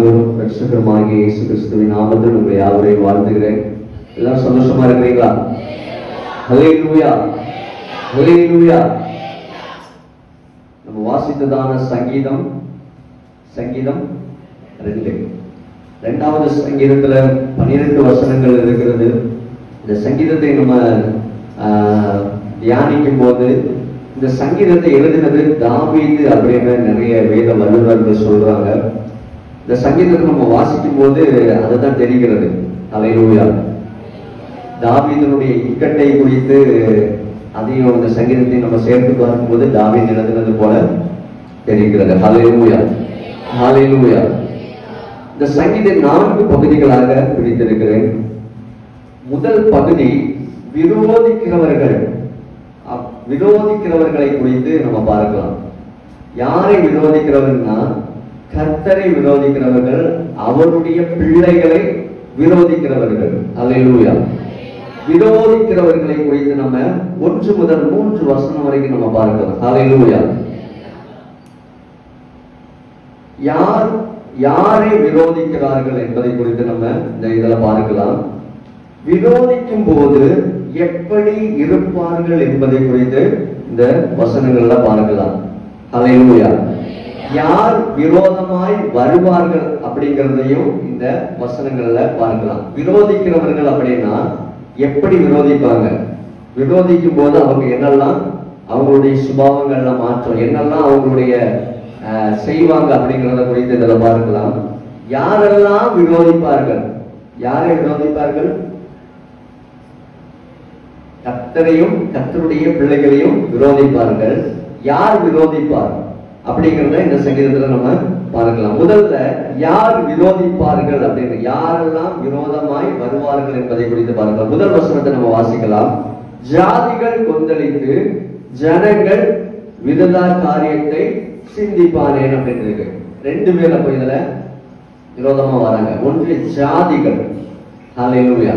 ஆண்டவரும் ரட்சகருமாகிய இயேசு கிறிஸ்துவின் நாமத்தில் உங்களை யாவரையும் வாழ்த்துகிறேன் எல்லாரும் சந்தோஷமா இருக்கிறீங்களா ஹalleluya ஹalleluya நம்ம வாசித்ததான சங்கீதம் சங்கீதம் ரெண்டு ரெண்டாவது சங்கீதத்துல பன்னிரெண்டு வசனங்கள் இருக்கிறது இந்த சங்கீதத்தை நம்ம ஆஹ், தியானிக்கும் போது இந்த சங்கீதத்தை எழுதினது தாவீது அப்படின்னு நிறைய வேத வல்லுநர்கள் சொல்றாங்க இந்த சங்கீதத்தை நம்ம வாசிக்கும் போது அதுதான் தெரிகிறது அலையூயா தாவீதனுடைய இக்கட்டை குறித்து அதையும் இந்த சங்கீதத்தை நம்ம சேர்த்து பார்க்கும்போது தாவீது எழுதினது போல தெரிகிறது ஹalleluya ஹalleluya இந்த சங்கீத நான்கு பகுதிகளாக பிரித்திருக்கிறேன் முதல் பகுதி விரோதிக்கிறவர்கள் அப்- விரோதிக்கிறவர்களை குறித்து நம்ம பார்க்கலாம் யாரை விரோதிக்கிறவர்கள்னா கர்த்தரை விரோதிக்கிறவர்கள் அவருடைய பிள்ளைகளை விரோதிக்கிறவர்கள் அல்லேலூயா விரோதிக்கிறவர்களை குறித்து நம்ம ஒன்று முதல் மூன்று வசனம் வரைக்கும் நம்ம பார்க்கலாம் அல்லேலூயா யார் யாரை விரோதிக்கிறார்கள் என்பதை குறித்து நம்ம இந்த இதுல பார்க்கலாம் விரோதிக்கும் போது எப்படி இருப்பார்கள் என்பதை குறித்து இந்த வசனங்கள்ல பார்க்கலாம் ஹalleluya யார் விரோதமாய் வருவார்கள் அப்படிங்கிறதையும் இந்த வசனங்கள்ல பார்க்கலாம் விரோதிக்கிறவர்கள் அப்படின்னா எப்படி விரோதிப்பாங்க விரோதிக்கும் போது அவங்க என்னெல்லாம் அவங்களுடைய சுபாவங்கள்ல மாற்றம் என்னெல்லாம் அவங்களுடைய அஹ், செய்வாங்க அப்படிங்கிறத குறித்து இதுல பார்க்கலாம் யாரெல்லாம் விரோதிப்பார்கள் யாரை விரோதிப்பார்கள் கர்த்தரையும் கர்த்தருடைய பிள்ளைகளையும் விரோதிப்பார்கள் யார் விரோதிப்பார் அப்படிங்கறத இந்த சங்கீதத்துல நம்ம பார்க்கலாம் முதல்ல யார் விரோதிப்பார்கள் அப்படின்னு யாரெல்லாம் விரோதமாய் வருவார்கள் என்பதை குறித்து பார்க்கலாம் முதல் வசனத்தை நம்ம வாசிக்கலாம் ஜாதிகள் கொந்தளித்து ஜனங்கள் விததா காரியத்தை சிந்திப்பானேன் அப்படின்னு இருக்கு ரெண்டு பேர் அப்ப இதுல விரோதமா வராங்க ஒன்று ஜாதிகள் ஹalleluya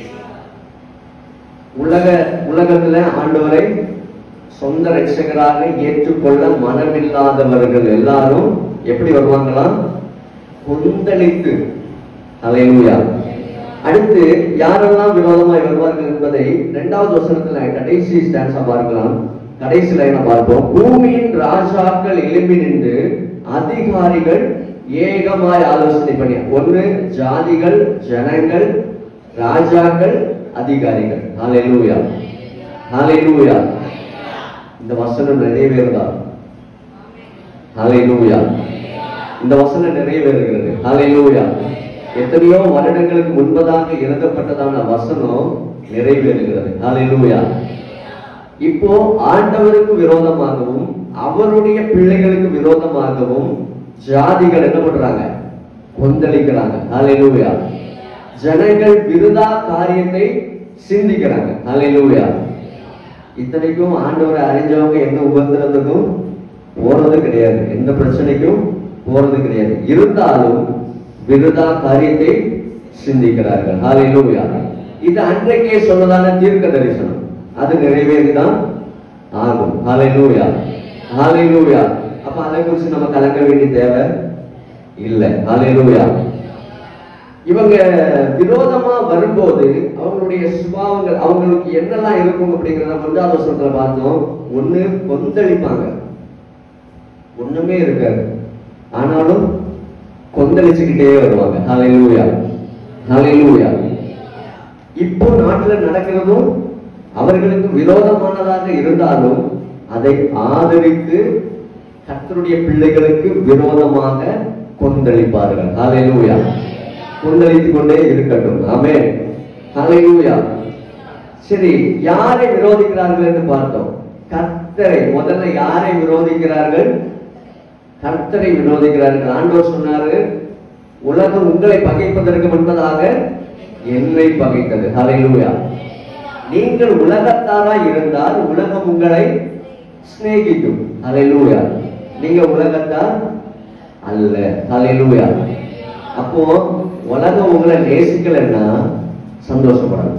உலக உலகத்துல ஆண்டவரை சொந்த ரட்சகராக ஏற்றுக்கொள்ள மனமில்லாதவர்கள் எல்லாரும் எப்படி வருவாங்களாம் கொந்தளித்து அலையூயா அடுத்து யாரெல்லாம் விரோதமாய் வருவார்கள் என்பதை இரண்டாவது வசனத்துல கடைசி ஸ்டான்ஸா பார்க்கலாம் கடைசி லைனை பார்ப்போம் பூமியின் ராஜாக்கள் எழும்பி நின்று அதிகாரிகள் ஏகமாய் ஆலோசனை பண்ணி ஒன்று ஜாதிகள் ஜனங்கள் ராஜாக்கள் அதிகாரிகள் ஹalleluya ஹalleluya இந்த வசனம் நிறைவேறுதா ஹalleluya இந்த வசனம் நிறைவேறுகிறது ஹalleluya எத்தனையோ வருடங்களுக்கு முன்பதாக எழுதப்பட்டதான வசனம் நிறைவேறுகிறது ஹalleluya இப்போ ஆண்டவருக்கு விரோதமாகவும் அவருடைய பிள்ளைகளுக்கு விரோதமாகவும் ஜாதிகள் என்ன பண்றாங்க கொந்தளிக்கிறாங்க ஹalleluya ஜனங்கள் விருதா காரியத்தை சிந்திக்கிறாங்க ஹalleluya இத்தனைக்கும் ஆண்டவரை அறிஞ்சவங்க எந்த உபத்திரத்துக்கும் போறது கிடையாது எந்த பிரச்சனைக்கும் போறது கிடையாது இருந்தாலும் விருதா காரியத்தை சிந்திக்கிறார்கள் ஹalleluya இது அன்றைக்கே சொன்னதான தீர்க்க தரிசனம் அது நிறைவேறிதான் ஆகும் ஹalleluya ஹalleluya அப்ப அதை குறித்து நம்ம கலங்க வேண்டிய தேவை இல்லை ஹalleluya இவங்க விரோதமா வரும்போது அவங்களுடைய சுபாவங்கள் அவங்களுக்கு என்னெல்லாம் இருக்கும் அப்படிங்கிறத ஒன்றாவது வருஷத்துல பார்த்தோம் ஒண்ணு கொந்தளிப்பாங்க ஒண்ணுமே இருக்காது ஆனாலும் கொந்தளிச்சுக்கிட்டே வருவாங்க ஹalleluya ஹalleluya இப்போ நாட்டுல நடக்கிறதும் அவர்களுக்கு விரோதமானதாக இருந்தாலும் அதை ஆதரித்து கர்த்தருடைய பிள்ளைகளுக்கு விரோதமாக கொந்தளிப்பார்கள் ஹalleluya கொந்தளித்துக் கொண்டே இருக்கட்டும் ஆமென் ஹalleluya சரி யாரை விரோதிக்கிறார்கள் என்று பார்த்தோம் கர்த்தரை முதல்ல யாரை விரோதிக்கிறார்கள் கர்த்தரை விரோதிக்கிறார்கள் ஆண்டவர் சொன்னாரு உலகம் உங்களை பகைப்பதற்கு முன்பதாக என்னை பகைத்தது ஹalleluya நீங்கள் உலகத்தாரா இருந்தால் உலகம் உங்களை சிநேகிக்கும் ஹalleluya நீங்க உலகத்தார் அல்ல ஹalleluya அப்போ உலகம் உங்களை நேசிக்கலைன்னா சந்தோஷப்படணும்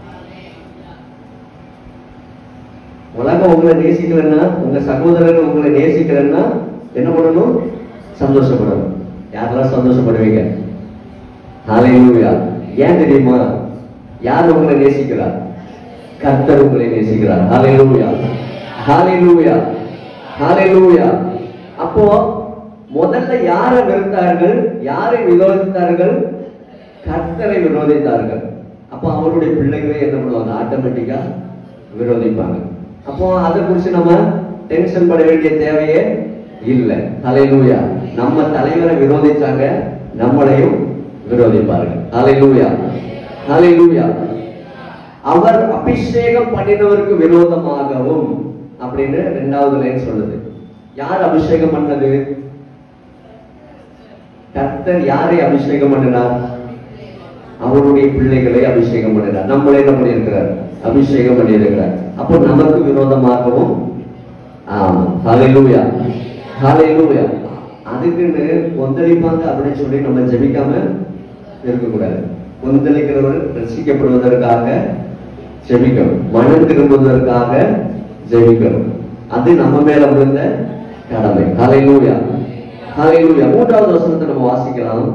உலகம் உங்களை நேசிக்கலைன்னா உங்க சகோதரர்கள் உங்களை நேசிக்கலைன்னா என்ன பண்ணணும் சந்தோஷப்படணும் யாரெல்லாம் சந்தோஷப்படுவீங்க ஹalleluya ஏன் தெரியுமா யார் உங்களை நேசிக்கிறார் கர்த்தர் உங்களை நேசிக்கிறார் ஹalleluya ஹalleluya ஹalleluya அப்போ முதல்ல யாரை வெறுத்தார்கள் யாரை விரோதித்தார்கள் கர்த்தரை விரோதித்தார்கள் அப்போ அவருடைய பிள்ளைகளை என்ன பண்ணுவாங்க ஆட்டோமேட்டிக்கா விரோதிப்பாங்க அப்போ அதை குறித்து நம்ம டென்ஷன் பட வேண்டிய தேவையே இல்லை ஹalleluya நம்ம தலைவரை விரோதிச்சாங்க நம்மளையும் விரோதிப்பார்கள் ஹalleluya ஹalleluya அவர் அபிஷேகம் பண்ணினவருக்கு விரோதமாகவும் அப்படின்னு ரெண்டாவது லைன் சொல்லுது யார் அபிஷேகம் பண்ணது கர்த்தர் யாரை அபிஷேகம் பண்ணினார் அவருடைய பிள்ளைகளை அபிஷேகம் பண்ணினார் நம்மளே என்ன பண்ணியிருக்கிறார் அபிஷேகம் பண்ணியிருக்கிறார் அப்போ நமக்கு விரோதமாகவும் ஆமா ஹalleluya ஹalleluya அதுக்குன்னு கொந்தளிப்பாங்க அப்படின்னு சொல்லி நம்ம ஜெபிக்காம இருக்கக்கூடாது கொந்தளிக்கிறவர் ரசிக்கப்படுவதற்காக ஜெபிக்கணும் மனம் திரும்புவதற்காக ஜெபிக்கணும் அது நம்ம மேல விழுந்த கடமை ஹalleluya ஹalleluya மூன்றாவது வசனத்தை நம்ம வாசிக்கலாம்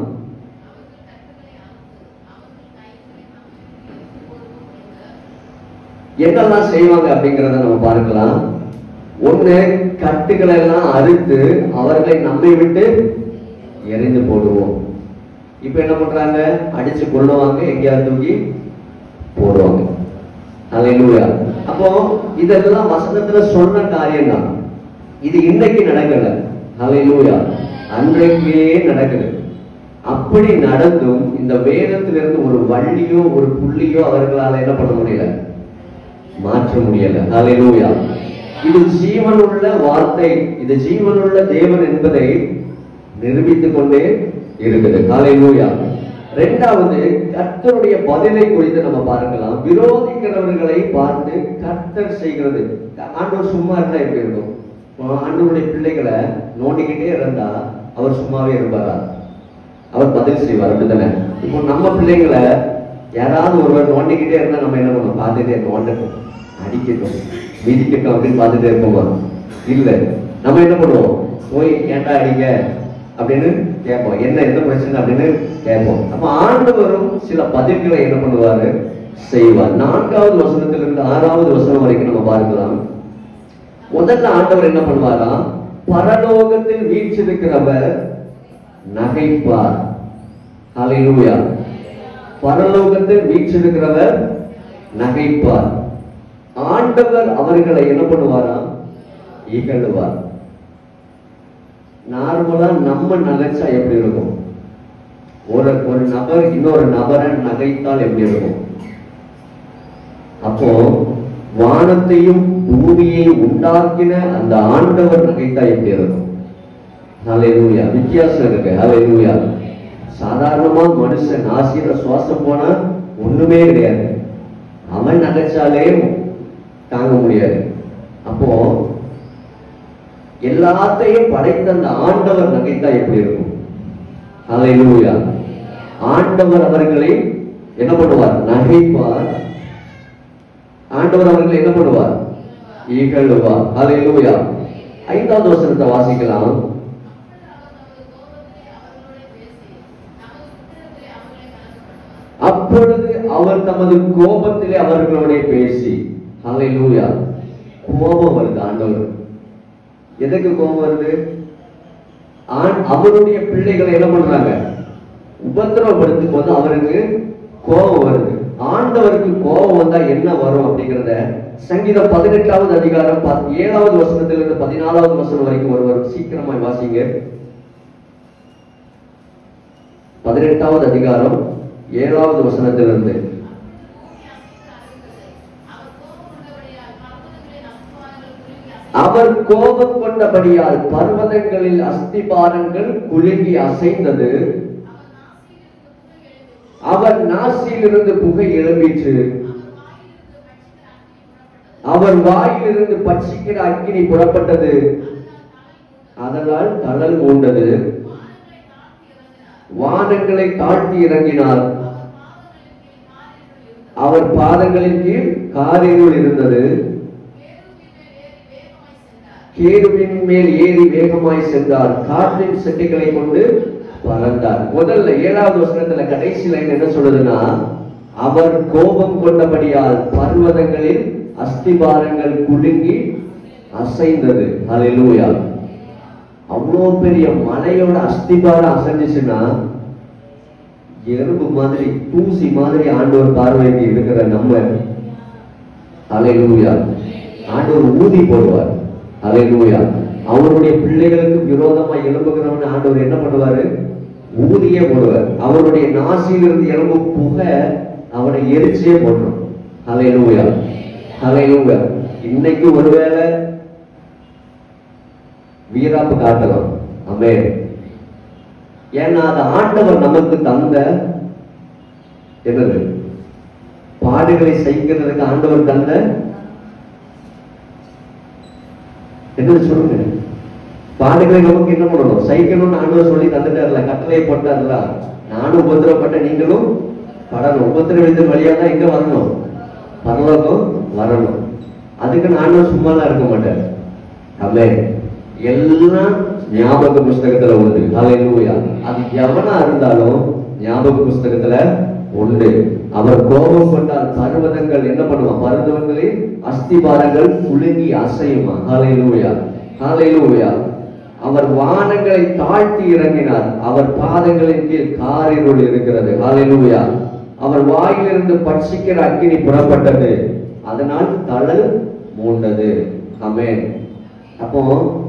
என்னெல்லாம் செய்வாங்க அப்படிங்கறத நம்ம பார்க்கலாம் ஒண்ணு கட்டுகளை எல்லாம் அறுத்து அவர்களை நம்மை விட்டு எரிந்து போடுவோம் இப்ப என்ன பண்றாங்க அடிச்சு கொள்ளுவாங்க எங்கேயாவது தூக்கி போடுவாங்க அல்லேலூயா அப்போ இதெல்லாம் வசனத்துல சொன்ன காரியம் தான் இது இன்னைக்கு நடக்கல அல்லேலூயா அன்றைக்கே நடக்குது அப்படி நடந்தும் இந்த வேதத்திலிருந்து ஒரு வள்ளியோ ஒரு புள்ளியோ அவர்களால என்ன பண்ண முடியல மாற்ற முடியல ஹalleluya இது ஜீவனுள்ள வார்த்தை இது ஜீவனுள்ள தேவன் என்பதை நிரூபித்துக் கொண்டே இருக்குது ஹalleluya இரண்டாவது கர்த்தருடைய பதிலை குறித்து நம்ம பார்க்கலாம் விரோதிக்கிறவர்களை பார்த்து கர்த்தர் செய்கிறது ஆண்டவர் சும்மா இருந்தா எப்படி இருக்கும் இப்போ ஆண்டவருடைய பிள்ளைகளை நோண்டிக்கிட்டே இருந்தா அவர் சும்மாவே இருப்பாரா அவர் பதில் செய்வார் அப்படித்தானே இப்போ நம்ம பிள்ளைங்களை யாராவது ஒருவர் நோண்டிக்கிட்டே இருந்தா நம்ம என்ன பண்ணுவோம் பார்த்துட்டே நோண்டட்டும் அடிக்கட்டும் மிதிக்கட்டும் அப்படின்னு பார்த்துட்டே இருப்போமா இல்ல நம்ம என்ன பண்ணுவோம் போய் ஏன்டா அடிக்க அப்படின்னு கேட்போம் என்ன எந்த பிரச்சனை அப்படின்னு கேட்போம் அப்ப ஆண்டவரும் சில பதில்களை என்ன பண்ணுவாரு செய்வார் நான்காவது வசனத்திலிருந்து ஆறாவது வசனம் வரைக்கும் நம்ம பார்க்கலாம் முதல்ல ஆண்டவர் என்ன பண்ணுவாராம் பரலோகத்தில் வீற்றிருக்கிறவர் நகைப்பார் ஹalleluya பரலோகத்தில் வீற்றிருக்கிறவர் நகைப்பார் ஆண்டவர் அவர்களை என்ன பண்ணுவாராம் இகழுவார் நார்மலா நம்ம நகைச்சா எப்படி இருக்கும் ஒரு ஒரு நபர் இன்னொரு நபரை நகைத்தால் எப்படி இருக்கும் அப்போ வானத்தையும் பூமியையும் உண்டாக்கின அந்த ஆண்டவர் நகைத்தா எப்படி இருக்கும் ஹalleluya வித்தியாசம் இருக்கு ஹalleluya சாதாரணமா மனுஷன் ஆசிரியர் சுவாசம் போனா ஒண்ணுமே கிடையாது அவன் நகைச்சாலே தாங்க முடியாது அப்போ எல்லாத்தையும் படைத்த அந்த ஆண்டவர் நகைத்தா எப்படி இருக்கும் ஹalleluya ஆண்டவர் அவர்களை என்ன பண்ணுவார் நகைப்பார் ஆண்டவர் அவர்களை என்ன பண்ணுவார் இகழுவார் ஹalleluya ஐந்தாவது வசனத்தை வாசிக்கலாம் அப்பொழுது அவர் தமது கோபத்திலே அவர்களோட பேசி ஹalleluya கோபம் வருது ஆண்டவர் எதுக்கு கோபம் வருது ஆண்- அவருடைய பிள்ளைகளை என்ன பண்றாங்க உபத்திரவப்படுத்தும் போது அவருக்கு கோபம் வருது ஆண்டவருக்கு கோபம் வந்தா என்ன வரும் அப்படிங்கறத சங்கீதம் பதினெட்டாவது அதிகாரம் பத்- ஏழாவது வசனத்திலிருந்து பதினாலாவது வசனம் வரைக்கும் ஒருவர் சீக்கிரமாய் வாசிங்க பதினெட்டாவது அதிகாரம் ஏழாவது வசனத்திலிருந்து அவர் கோபம் கொண்டபடியால் பர்வதங்களில் அஸ்திபாரங்கள் குலுங்கி அசைந்தது அவர் நாசியிலிருந்து புகை எழும்பிற்று அவர் வாயிலிருந்து பட்சிக்கிற அக்கினி புறப்பட்டது அதனால் கடல் மூண்டது வானங்களை தாழ்த்தி இறங்கினார் அவர் பாதங்களின் கீழ் காரிருள் இருந்தது கேருவின் மேல் ஏறி வேகமாய் சென்றார் காற்றின் செட்டைகளை கொண்டு பறந்தார் முதல்ல ஏழாவது வசனத்துல கடைசி லைன் என்ன சொல்லுதுன்னா அவர் கோபம் கொண்டபடியால் பர்வதங்களில் அஸ்திபாரங்கள் குலுங்கி அசைந்தது ஹalleluya அவ்வளோ பெரிய மலையோட அஸ்திபாரம் அசைஞ்சிச்சுன்னா எறும்பு மாதிரி தூசி மாதிரி ஆண்டவர் பார்வைக்கு இருக்கிற நம்ம ஹalleluya ஆண்டவர் ஊதி போடுவார் ஹalleluya அவருடைய பிள்ளைகளுக்கு விரோதமா எழும்புகிறவன் ஆண்டவர் என்ன பண்ணுவாரு ஊதியே போடுவார் அவருடைய நாசியிலிருந்து எழும்பும் புகை அவனை எரிச்சே போடுறோம் ஹalleluya ஹalleluya இன்னைக்கு ஒருவேளை வீராப்பு காட்டலாம் அமே ஏன்னா அது ஆண்டவர் நமக்கு தந்த என்னது பாடுகளை சகிக்கிறதுக்கு ஆண்டவர் தந்த என்னது சொல்லுங்க பாடுகளை நமக்கு என்ன பண்ணணும் சைக்கணும்னு ஆண்டவர் சொல்லி தந்துட்டார்ல கட்டளையை போட்டார்ல நானும் உபத்திரப்பட்ட நீங்களும் படணும் உபத்திரவித்தின் வழியா தான் எங்க வரணும் பரலோகம் வரணும் அதுக்கு ஆண்டவர் சும்மாலாம் இருக்க மாட்டார் அமே எல்லாம் ஞாபக புஸ்தகத்துல உண்டு ஹalleluya அது எவனா இருந்தாலும் ஞாபக புஸ்தகத்துல உண்டு அவர் கோபம் கொண்டால் பர்வதங்கள் என்ன பண்ணுவான் பர்வதங்களில் அஸ்திபாரங்கள் குலுங்கி அசையுமா ஹalleluya ஹalleluya அவர் வானங்களை தாழ்த்தி இறங்கினார் அவர் பாதங்களின் கீழ் காரிருள் இருக்கிறது ஹalleluya அவர் வாயிலிருந்து பட்சிக்கிற அக்கினி புறப்பட்டது அதனால் தழல் மூண்டது ஆமென் அப்போ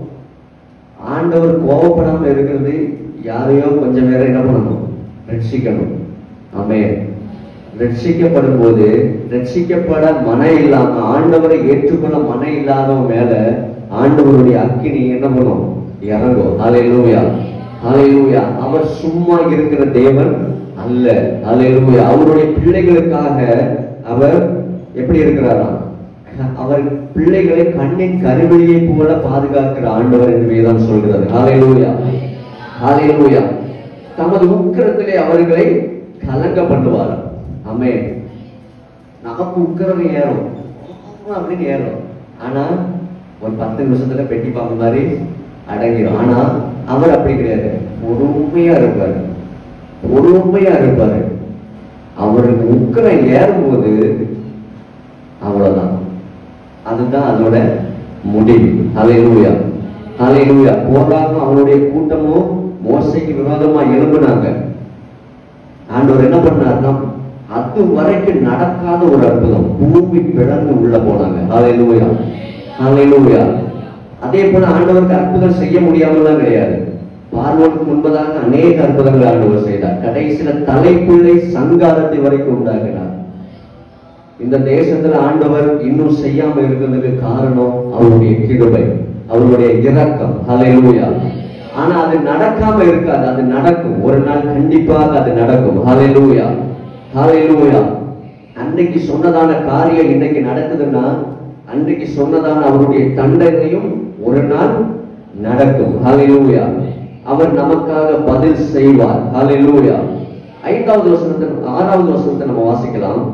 ஆண்டவர் கோபப்படாம இருக்கிறது யாரையோ கொஞ்சம் பேரை என்ன பண்ணணும் ரட்சிக்கணும் ஆமென் ரட்சிக்கப்படும் போது ரட்சிக்கப்பட மன இல்லாம ஆண்டவரை ஏற்றுக்கொள்ள மன இல்லாதவன் மேல ஆண்டவருடைய அக்கினி என்ன பண்ணும் இறங்கும் ஹalleluya ஹalleluya அவர் சும்மா இருக்கிற தேவன் அல்ல ஹalleluya அவருடைய பிள்ளைகளுக்காக அவர் எப்படி இருக்கிறாராம் அவர் பிள்ளைகளை கண்ணின் கருவிழியை போல பாதுகாக்கிற ஆண்டவர் என்று வேதம் சொல்கிறது ஹalleluya ஹalleluya தமது உக்கிரத்திலே அவர்களை கலங்க பண்ணுவார் ஆமென் நமக்கு உக்கிரம் ஏறும் அப்படின்னு ஏறும் ஆனா ஒரு பத்து நிமிஷத்துல பெட்டி பாம்பு மாதிரி அடங்கிடும் ஆனா அவர் அப்படி கிடையாது பொறுமையா இருப்பாரு பொறுமையா இருப்பாரு அவருக்கு உக்கிரம் ஏறும்போது அவ்வளவுதான் அதுதான் அதோட முடிவு ஹalleluya ஹalleluya போராக அவருடைய கூட்டமும் மோசைக்கு விரோதமா எழும்புனாங்க ஆண்டவர் என்ன பண்ணாருன்னா அது வரைக்கும் நடக்காத ஒரு அற்புதம் பூமி பிளந்து உள்ள போனாங்க ஹalleluya ஹalleluya அதே போல ஆண்டவருக்கு அற்புதம் செய்ய முடியாமலாம் கிடையாது பார்வோனுக்கு முன்பதாக அநேக அற்புதங்களை ஆண்டவர் செய்தார் கடைசியில தலைப்பிள்ளை சங்காரத்தை வரைக்கும் உண்டாக்கினார் இந்த தேசத்துல ஆண்டவர் இன்னும் செய்யாம இருக்கிறதுக்கு காரணம் அவருடைய கிருபை அவருடைய இரக்கம் ஹalleluya ஆனா அது நடக்காம இருக்காது அது நடக்கும் ஒரு நாள் கண்டிப்பாக அது நடக்கும் ஹalleluya ஹalleluya அன்னைக்கு சொன்னதான காரியம் இன்னைக்கு நடக்குதுன்னா அன்றைக்கு சொன்னதான அவருடைய தண்டனையும் ஒரு நாள் நடக்கும் ஹalleluya அவர் நமக்காக பதில் செய்வார் ஹalleluya ஐந்தாவது வசனத்தை ஆறாவது வசனத்தை நம்ம வாசிக்கலாம்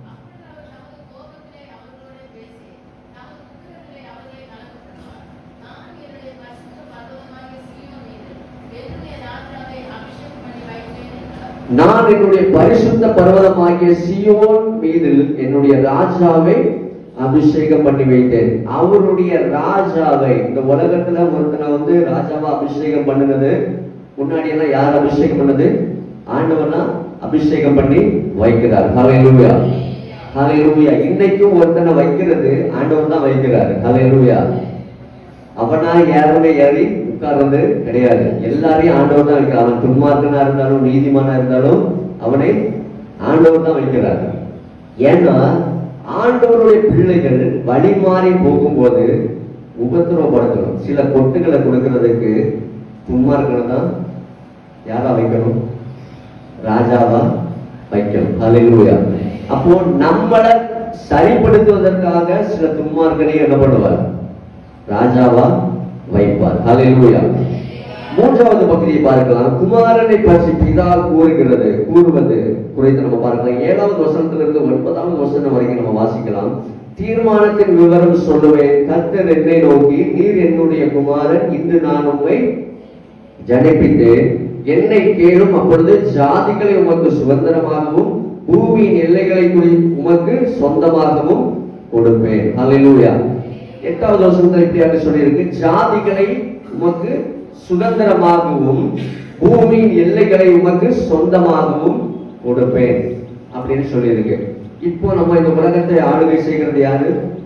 நான் என்னுடைய பரிசுத்த பர்வதமாகிய சியோன் மீது என்னுடைய ராஜாவை அபிஷேகம் பண்ணி வைத்தேன் அவருடைய ராஜாவை இந்த உலகத்துல ஒருத்தனை வந்து ராஜாவா அபிஷேகம் பண்ணுனது முன்னாடி எல்லாம் யார் அபிஷேகம் பண்ணது ஆண்டவனா அபிஷேகம் பண்ணி வைக்கிறார் ஹalleluya ஹalleluya இன்னைக்கும் ஒருத்தனை வைக்கிறது ஆண்டவன் தான் வைக்கிறாரு ஹalleluya அவனா யாருமே ஏறி உட்கார்றது கிடையாது எல்லாரையும் ஆண்டவர் தான் வைக்கிறார் அவன் துன்மார்க்கனா இருந்தாலும் நீதிமானா இருந்தாலும் அவனை ஆண்டவர் தான் வைக்கிறார் ஏன்னா ஆண்டவருடைய பிள்ளைகள் வழி மாறி போகும்போது உபத்திரவப்படுத்தணும் சில கொட்டுகளை கொடுக்கறதுக்கு துன்மார்க்கனை தான் யாரா வைக்கணும் ராஜாவா வைக்கணும் ஹalleluya அப்போ நம்மள சரிப்படுத்துவதற்காக சில துன்மார்க்கனை என்ன பண்ணுவார் ராஜாவா வைப்பார் ஹalleluya மூன்றாவது பகுதியை பார்க்கலாம் குமாரனை பற்றி பிதா கூறுகிறது கூறுவது குறித்து நம்ம பார்க்கலாம் ஏழாவது வசனத்திலிருந்து ஒன்பதாவது வசனம் வரைக்கும் நம்ம வாசிக்கலாம் தீர்மானத்தின் விவரம் சொல்லுவேன் கர்த்தர் என்னை நோக்கி நீர் என்னுடைய குமாரன் இன்று நான் உம்மை ஜனிப்பித்தேன் என்னை கேளும் அப்பொழுது ஜாதிகளை உமக்கு சுதந்திரமாகவும் பூமியின் எல்லைகளை குறி உமக்கு சொந்தமாகவும் கொடுப்பேன் அல்லேலூயா எட்டாவது வசனத்தில் இப்படியாக சொல்லியிருக்கு ஜாதிகளை உமக்கு சுதந்திரமாகவும் பூமியின் எல்லைகளை உமக்கு சொந்தமாகவும் கொடுப்பேன் அப்படின்னு சொல்லியிருக்கு இப்போ நம்ம இந்த உலகத்தை ஆளுகை செய்கிறது யாரு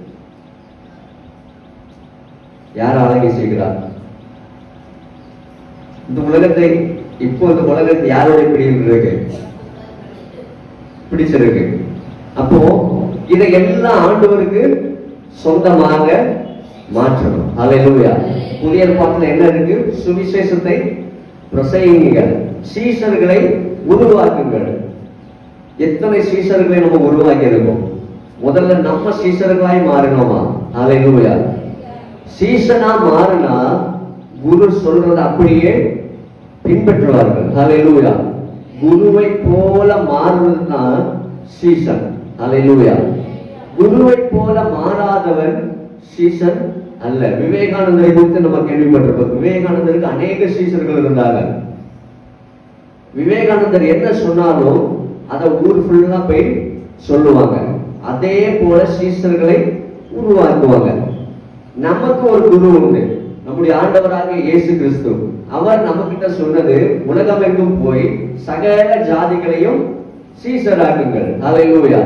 யார் ஆளுகை செய்கிறார் இந்த உலகத்தை இப்போ இந்த உலகத்தை யாருடைய பிடியில் இருக்கு பிடிச்சிருக்கு அப்போ இதை எல்லாம் ஆண்டவருக்கு சொந்தமாக மாற்றணும் அல்லேலூயா புதிய ஏற்பாட்டுல என்ன இருக்கு சுவிசேஷத்தை பிரசங்கிங்கள் சீசர்களை உருவாக்குங்கள் எத்தனை சீசர்களை நம்ம உருவாக்கி இருக்கோம் முதல்ல நம்ம சீசர்களாய் மாறினோமா அல்லேலூயா சீசனா மாறினா குரு சொல்றத அப்படியே பின்பற்றுவார்கள் ஹalleluya குருவை போல மாறுவதுதான் சீசன் ஹalleluya குருவை போல மாறாதவன் சீசன் அல்ல விவேகானந்தரை குறித்து நம்ம கேள்விப்பட்டிருப்போம் விவேகானந்தருக்கு அநேக சீசர்கள் இருந்தாங்க விவேகானந்தர் என்ன சொன்னாலும் அதை ஊர் ஃபுல்லா போய் சொல்லுவாங்க அதே போல சீசர்களை உருவாக்குவாங்க நமக்கு ஒரு குரு உண்டு நம்முடைய ஆண்டவராகிய இயேசு கிறிஸ்து அவர் நம்ம கிட்ட சொன்னது உலகமெங்கும் போய் சகல ஜாதிகளையும் சீசராக்குங்கள் ஹalleluya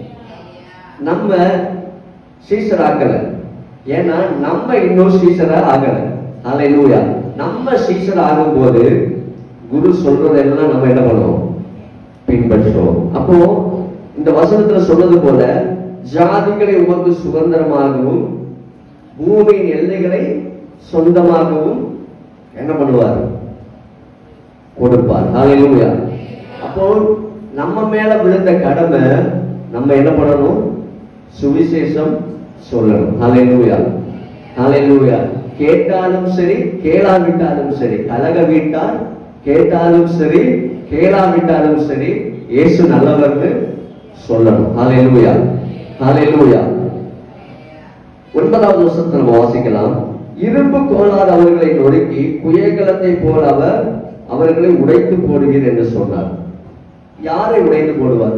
நம்ம சீசராக்கல ஏன்னா நம்ம இன்னும் சீசரா ஆகல ஹalleluya நம்ம சீசர் ஆகும்போது குரு சொல்றதெல்லாம் நம்ம என்ன பண்ணுவோம் பின்பற்றுவோம் அப்போ இந்த வசனத்துல சொன்னது போல ஜாதிகளை உமக்கு சுதந்திரமாகவும் பூமியின் எல்லைகளை சொந்தமாகவும் என்ன பண்ணுவார் கொடுப்பார் ஹalleluya அப்போ நம்ம மேல விழுந்த கடமை நம்ம என்ன பண்ணணும் சுவிசேஷம் சொல்லணும் ஹalleluya ஹalleluya கேட்டாலும் சரி கேளாவிட்டாலும் சரி கலக வீட்டார் கேட்டாலும் சரி கேளாவிட்டாலும் சரி இயேசு நல்லவர்னு சொல்லணும் ஹalleluya ஹalleluya ஒன்பதாவது வருஷத்தை நம்ம வாசிக்கலாம் இரும்பு கோளாறு அவர்களை நொறுக்கி குயகலத்தை போல அவர் அவர்களை உடைத்து போடுவீர் என்று சொன்னார் யாரை உடைத்து போடுவார்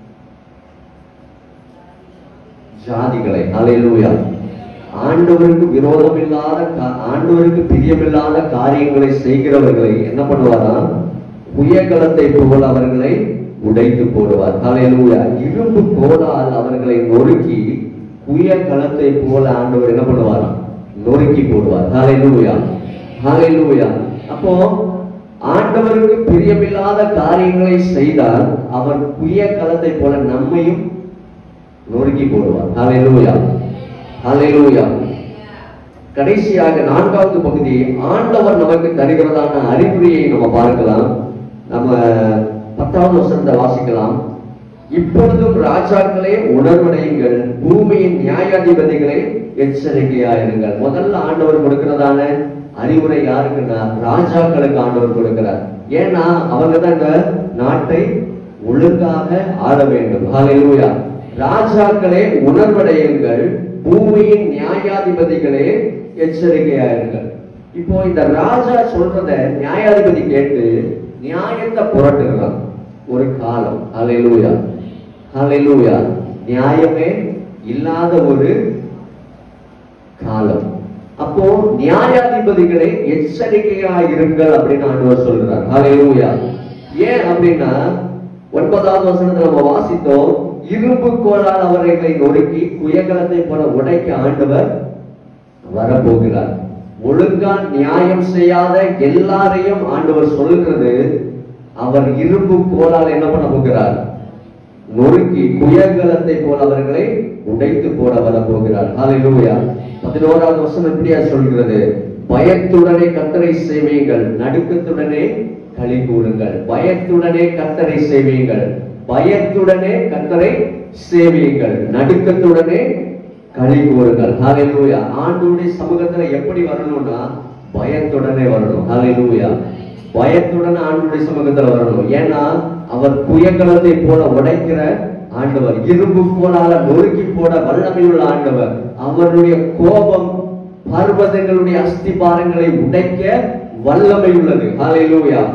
ஜாதிகளை ஹalleluya ஆண்டவருக்கு விரோதம் இல்லாத கா- ஆண்டவருக்கு பிரியமில்லாத காரியங்களை செய்கிறவர்களை என்ன பண்ணுவாரா புயகலத்தை போல அவர்களை உடைத்து போடுவார் ஹalleluya இரும்பு கோலால் அவர்களை நொறுக்கி புயகலத்தை போல ஆண்டவர் என்ன பண்ணுவாராம் நொறுக்கி போடுவார் ஹalleluya ஹalleluya அப்போ ஆண்டவருக்கு பிரியமில்லாத காரியங்களை செய்தால் அவர் புயகலத்தை போல நம்மையும் நொறுக்கி போடுவார் ஹalleluya ஹalleluya கடைசியாக நான்காவது பகுதி ஆண்டவர் நமக்கு தருகிறதான அறிகுறியை நம்ம பார்க்கலாம் நம்ம பத்தாவது வசனத்தை வாசிக்கலாம் இப்பொழுதும் ராஜாக்களே உணர்வடையுங்கள் பூமியின் நியாயாதிபதிகளே எச்சரிக்கையாயிருங்கள் முதல்ல ஆண்டவர் கொடுக்கிறதான அறிவுரை யாருக்குன்னா ராஜாக்களுக்கு ஆண்டவர் கொடுக்கிறார் ஏன்னா அவங்க தான் இந்த நாட்டை ஒழுங்காக ஆள வேண்டும் ஹalleluya ராஜாக்களே உணர்வடையுங்கள் பூமியின் நியாயாதிபதிகளே எச்சரிக்கையாயிருங்கள் இப்போ இந்த ராஜா சொல்றத நியாயாதிபதி கேட்டு நியாயத்தை புரட்டுகிறான் ஒரு காலம் ஹalleluya ஹalleluya நியாயமே இல்லாத ஒரு காலம் அப்போ நியாயாதிபதிகளை எச்சரிக்கையா இருங்கள் அப்படின்னு ஆண்டவர் சொல்றார் ஹalleluya ஏன் அப்படின்னா ஒன்பதாவது வசனத்துல நம்ம வாசித்தோம் இரும்பு கோலால் அவர்களை நொறுக்கி குயகலத்தை போல உடைக்க ஆண்டவர் வரப்போகிறார் ஒழுங்கா நியாயம் செய்யாத எல்லாரையும் ஆண்டவர் சொல்கிறது அவர் இரும்பு கோலால் என்ன பண்ண போகிறார் நொறுக்கி குயகலத்தை போல அவர்களை உடைத்து போட வர போகிறார் ஹalleluya பதினோராவது வசனம் இப்படியா சொல்கிறது பயத்துடனே கத்தரை செய்வீங்கள் நடுக்கத்துடனே களி கூறுங்கள் பயத்துடனே கத்தரை செய்வீங்கள் பயத்துடனே கத்தரை சேவியுங்கள் நடுக்கத்துடனே களி கூறுங்கள் ஹalleluya ஆண்டவருடைய சமூகத்துல எப்படி வரணும்னா பயத்துடனே வரணும் ஹalleluya பயத்துடன் ஆண்டவருடைய சமூகத்துல வரணும் ஏன்னா அவர் புயங்கலத்தை போல உடைக்கிற ஆண்டவர் இரும்பு போலால நொறுக்கி போட வல்லமையுள்ள ஆண்டவர் அவருடைய கோபம் பர்வதங்களுடைய அஸ்திபாரங்களை உடைக்க வல்லமை உள்ளது ஹalleluya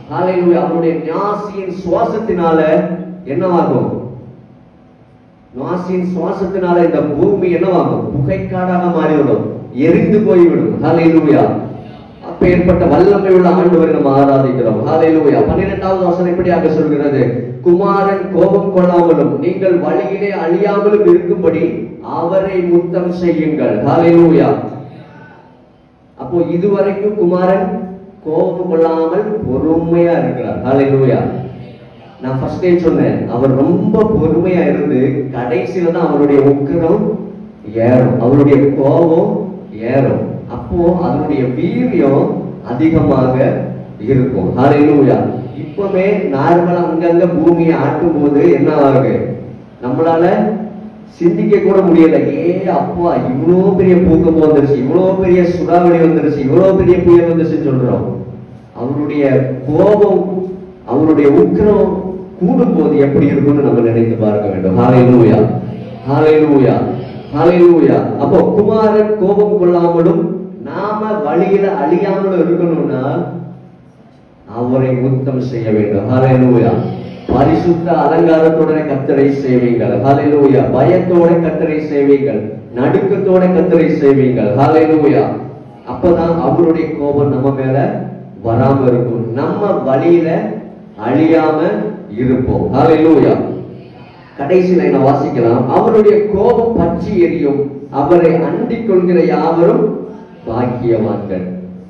ஹalleluya அவருடைய ஞாசியின் சுவாசத்தினால என்னவாகும் நாசின் சுவாசத்தினால இந்த பூமி என்னவாகும் புகைக்காடாக மாறிவிடும் எரிந்து போய்விடும் ஹalleluya அப்ப ஏற்பட்ட வல்லமை உள்ள ஆண்டவரை நம்ம ஆராதிக்கிறோம் ஹalleluya 12வது வசனம் இப்படியாக சொல்கிறது குமாரன் கோபம் கொள்ளாமலும் நீங்கள் வழியிலே அழியாமலும் இருக்கும்படி அவரை முத்தம் செய்யுங்கள் ஹalleluya அப்போ இதுவரைக்கும் குமாரன் கோபம் கொள்ளாமல் பொறுமையா இருக்கிறார் ஹalleluya நான் ஃபர்ஸ்டே சொன்னேன் அவர் ரொம்ப பொறுமையா இருந்து கடைசியில தான் அவருடைய உக்கிரம் ஏறும் அவருடைய கோபம் ஏறும் அப்போ அதனுடைய வீரியம் அதிகமாக இருக்கும் ஹalleluya இப்பவே நார்மலா அங்கங்க பூமியை ஆட்டும் போது என்ன ஆகுது நம்மளால சிந்திக்க கூட முடியல ஏ அப்பா இவ்வளோ பெரிய பூகம்பம் வந்துருச்சு இவ்வளோ பெரிய சுறாவளி வந்துருச்சு இவ்வளோ பெரிய புயல் வந்துருச்சுன்னு சொல்றோம் அவருடைய கோபம் அவருடைய உக்கிரம் கூடும் போது எப்படி இருக்கும்னு நம்ம நினைத்து பார்க்க வேண்டும் ஹalleluya ஹalleluya ஹalleluya அப்போ குமாரன் கோபம் கொள்ளாமலும் நாம வழியில அழியாமலும் இருக்கணும்னா அவரை முத்தம் செய்ய வேண்டும் ஹalleluya பரிசுத்த அலங்காரத்தோட கத்தரை சேவிங்கள் ஹalleluya பயத்தோட கத்தரை சேவிங்கள் நடுக்கத்தோட கத்தரை சேவிங்கள் ஹalleluya அப்பதான் அவருடைய கோபம் நம்ம மேல வராம இருக்கும் நம்ம வழியில அழியாம இருப்போம் ஹalleluya கடைசி லைனை வாசிக்கலாம் அவருடைய கோபம் பற்றி எரியும் அவரை அண்டிக் கொள்கிற யாவரும் பாக்கியவான்கள்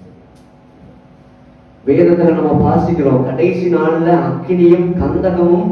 வேதத்துல நம்ம வாசிக்கிறோம் கடைசி நாள்ல அக்கினியும் கந்தகமும்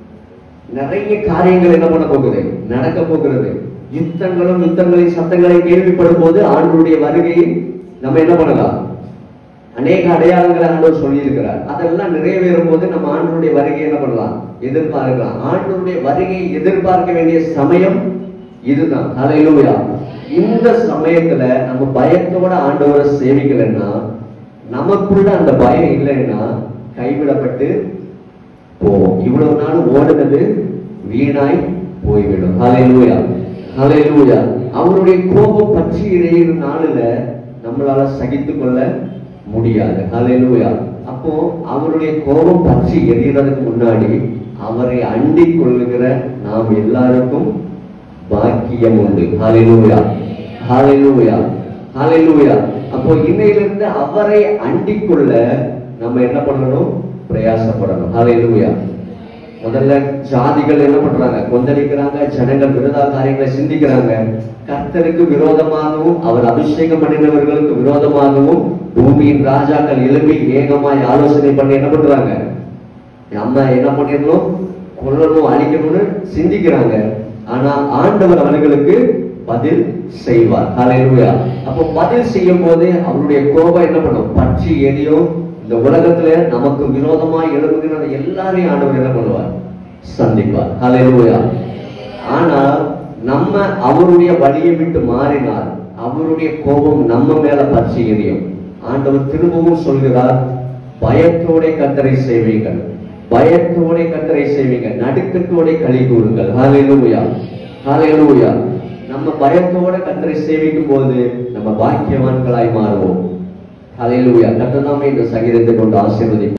நிறைய காரியங்கள் என்ன பண்ண போகுது நடக்க போகிறது யுத்தங்களும் யுத்தங்களின் சத்தங்களை கேள்விப்படும் போது ஆண்டவருடைய வருகையை நம்ம என்ன பண்ணலாம் அநேக அடையாளங்களை ஆண்டவர் சொல்லியிருக்கிறார் அதெல்லாம் நிறைவேறும் போது நம்ம ஆண்டவருடைய வருகையை என்ன பண்ணலாம் எதிர்பார்க்கலாம் ஆண்டவருடைய வருகையை எதிர்பார்க்க வேண்டிய சமயம் இதுதான் ஹalleluya இந்த சமயத்துல நம்ம பயத்தோட ஆண்டவரை சேவிக்கலைன்னா நமக்குள்ள அந்த பயம் இல்லைன்னா கைவிடப்பட்டு போவோம் இவ்வளவு நாள் ஓடுனது வீணாய் போய்விடும் ஹalleluya ஹalleluya அவருடைய கோபம் பற்றி எரிகிற நாளில் நம்மளால சகித்துக் கொள்ள முடியாது ஹalleluya அப்போ அவருடைய கோபம் பற்றி எரியறதுக்கு முன்னாடி அவரை அண்டிக் கொள்ளுகிற நாம் எல்லாருக்கும் பாக்கியம் உண்டு ஹalleluya ஹalleluya ஹalleluya அப்போ இன்னையிலிருந்து அவரை அண்டிக் கொள்ள நம்ம என்ன பண்ணணும் பிரயாசப்படணும் ஹalleluya முதல்ல ஜாதிகள் என்ன பண்றாங்க கொந்தளிக்கிறாங்க ஜனங்கள் விரோத காரியங்களை சிந்திக்கிறாங்க கர்த்தருக்கு விரோதமாகவும் அவர் அபிஷேகம் பண்ணினவர்களுக்கு விரோதமாகவும் பூமியின் ராஜாக்கள் எழும்பி ஏகமாய் ஆலோசனை பண்ணி என்ன பண்றாங்க நம்ம என்ன பண்ணிடணும் கொல்லணும் அழிக்கணும்னு சிந்திக்கிறாங்க ஆனா ஆண்டவர் அவர்களுக்கு பதில் செய்வார் ஹalleluya அப்போ பதில் செய்யும் போது அவருடைய கோபம் என்ன பண்ணும் பற்றி எரியும் இந்த உலகத்துல நமக்கு விரோதமா எழுப்புகிற எல்லாரையும் ஆண்டவர் என்ன பண்ணுவார் சந்திப்பார் ஹalleluya ஆனா நம்ம அவருடைய வழியை விட்டு மாறினால் அவருடைய கோபம் நம்ம மேல பற்றி எரியும் ஆண்டவர் திரும்பவும் சொல்கிறார் பயத்தோட கத்தரை செய்வீங்கள் பயத்தோட கத்தரை செய்வீங்க நடுக்கத்தோட களி கூறுங்கள் ஹalleluya ஹalleluya நம்ம பயத்தோட கத்தரை சேவிக்கும் போது நம்ம பாக்கியவான்களாய் மாறுவோம் ஹalleluya கத்ததாமே இந்த சங்கீதத்தை கொண்டு ஆசீர்வதி